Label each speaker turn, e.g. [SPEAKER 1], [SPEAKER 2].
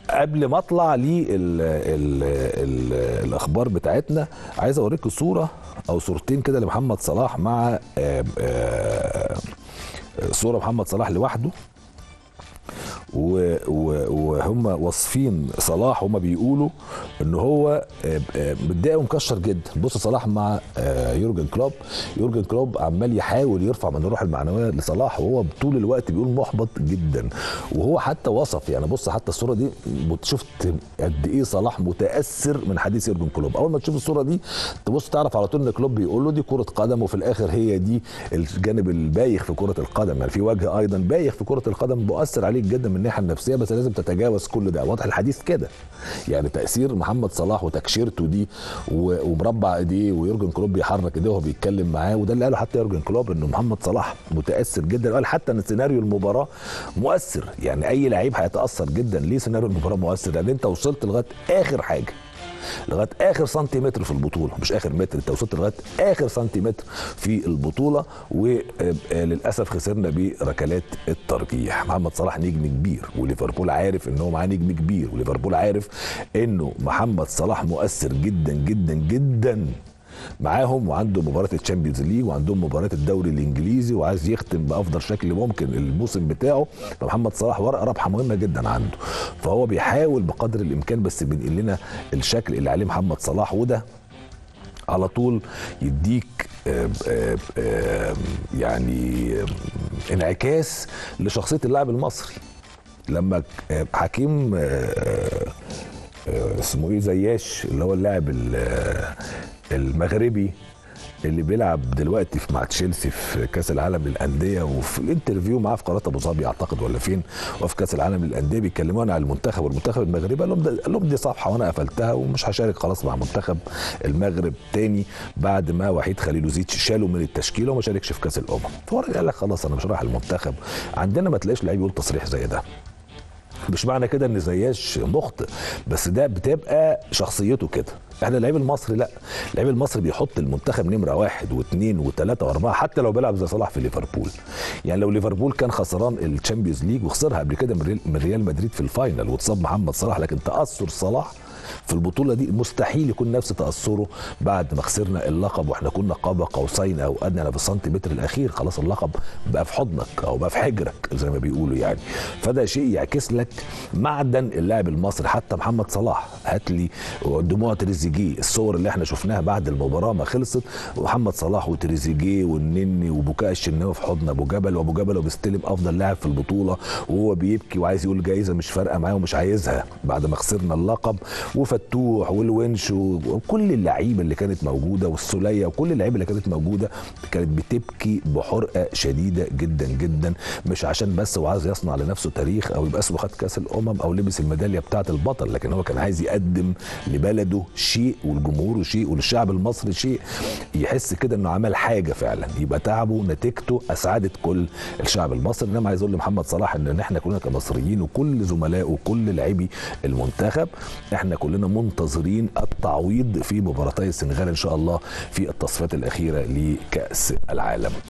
[SPEAKER 1] قبل ما اطلع للاخبار بتاعتنا عايز اوريك صوره او صورتين كده لمحمد صلاح مع آه، آه، صوره محمد صلاح لوحده و- و- وهم واصفين صلاح هم بيقولوا ان هو آه، آه، متضايق ومكشر جدا بص صلاح مع آه، يورجن كلوب يورجن كلوب عمال يحاول يرفع من الروح المعنويه لصلاح وهو طول الوقت بيقول محبط جدا وهو حتى وصف يعني بص حتى الصوره دي شفت قد ايه صلاح متاثر من حديث يورجن كلوب اول ما تشوف الصوره دي تبص تعرف على طول ان كلوب بيقول له دي كره قدم وفي الاخر هي دي الجانب البايخ في كره القدم يعني في وجه ايضا بايخ في كره القدم مؤثر عليك جدا من الناحيه النفسيه بس لازم تتجاوز كل ده واضح الحديث كده يعني تاثير محمد صلاح وتكشيرته دي و- ومربع ايديه ويورجن كلوب بيحرك ايديه وهو بيتكلم معاه وده اللي قاله حتى يورجن كلوب انه محمد صلاح متاثر جدا قال حتى ان سيناريو المباراه مؤثر يعني اي لعيب هيتاثر جدا ليه سيناريو المباراه مؤثر لان انت وصلت لغايه اخر حاجه لغايه اخر سنتيمتر في البطوله مش اخر متر انت وصلت لغايه اخر سنتيمتر في البطوله وللاسف خسرنا بركلات الترجيح محمد صلاح نجم كبير وليفربول عارف ان هو معاه نجم كبير وليفربول عارف انه محمد صلاح مؤثر جدا جدا جدا معاهم وعنده مباراه الشامبيونز ليج وعندهم مباراه الدوري الانجليزي وعايز يختم بافضل شكل ممكن الموسم بتاعه فمحمد صلاح ورقه رابحه مهمه جدا عنده فهو بيحاول بقدر الامكان بس بينقل لنا الشكل اللي عليه محمد صلاح وده على طول يديك آه، آه، آه، يعني آه، انعكاس لشخصيه اللاعب المصري لما آه، حكيم آه، آه، اسمه ايه زياش اللي هو اللاعب ال- آه، المغربي اللي بيلعب دلوقتي في- مع تشيلسي في كاس العالم للانديه وفي الانترفيو معاه في قناه ابو ظبي اعتقد ولا فين وفي كاس العالم للانديه بيكلمونا عن المنتخب والمنتخب المغربي قال لهم ده- قال لهم دي صفحه وانا قفلتها ومش هشارك خلاص مع منتخب المغرب تاني بعد ما وحيد خليلوزيتش شالوا من التشكيله وما شاركش في كاس الامم فهو قال لك خلاص انا مش رايح المنتخب عندنا ما تلاقيش لعيب يقول تصريح زي ده مش معنى كده ان زياش مخطئ بس ده بتبقى شخصيته كده احنا اللعيب المصري لا اللعيب المصري بيحط المنتخب نمره واحد واثنين وثلاثه واربعه حتى لو بيلعب زي صلاح في ليفربول يعني لو ليفربول كان خسران الشامبيونز ليج وخسرها قبل كده من ريال- من ريال مدريد في الفاينل واتصاب محمد صلاح لكن تاثر صلاح في البطوله دي مستحيل يكون نفس تاثره بعد ما خسرنا اللقب واحنا كنا قاب قوسين او ادنى في السنتيمتر الاخير خلاص اللقب بقى في حضنك او بقى في حجرك زي ما بيقولوا يعني فده شيء يعكس لك معدن اللاعب المصري حتى محمد صلاح هات لي دموع تريزيجيه الصور اللي احنا شفناها بعد المباراه ما خلصت محمد صلاح وتريزيجيه والنني وبكاء الشناوي في حضن ابو جبل وابو جبل وبيستلم افضل لاعب في البطوله وهو بيبكي وعايز يقول جايزه مش فارقه معاه ومش عايزها بعد ما خسرنا اللقب وفتوح والونش وكل اللعيبه اللي كانت موجوده والسوليه وكل اللعيبه اللي كانت موجوده كانت بتبكي بحرقه شديده جدا جدا مش عشان بس هو عايز يصنع لنفسه تاريخ او يبقى اسمه خد كاس الامم او لبس الميداليه بتاعه البطل لكن هو كان عايز يقدم لبلده شيء والجمهور شيء وللشعب المصري شيء يحس كده انه عمل حاجه فعلا يبقى تعبه نتيجته اسعدت كل الشعب المصري انما عايز اقول لمحمد صلاح ان احنا كلنا كمصريين وكل زملائه وكل لاعبي المنتخب احنا كلنا منتظرين التعويض في مباراتي السنغال ان شاء الله في التصفيات الاخيره لكاس العالم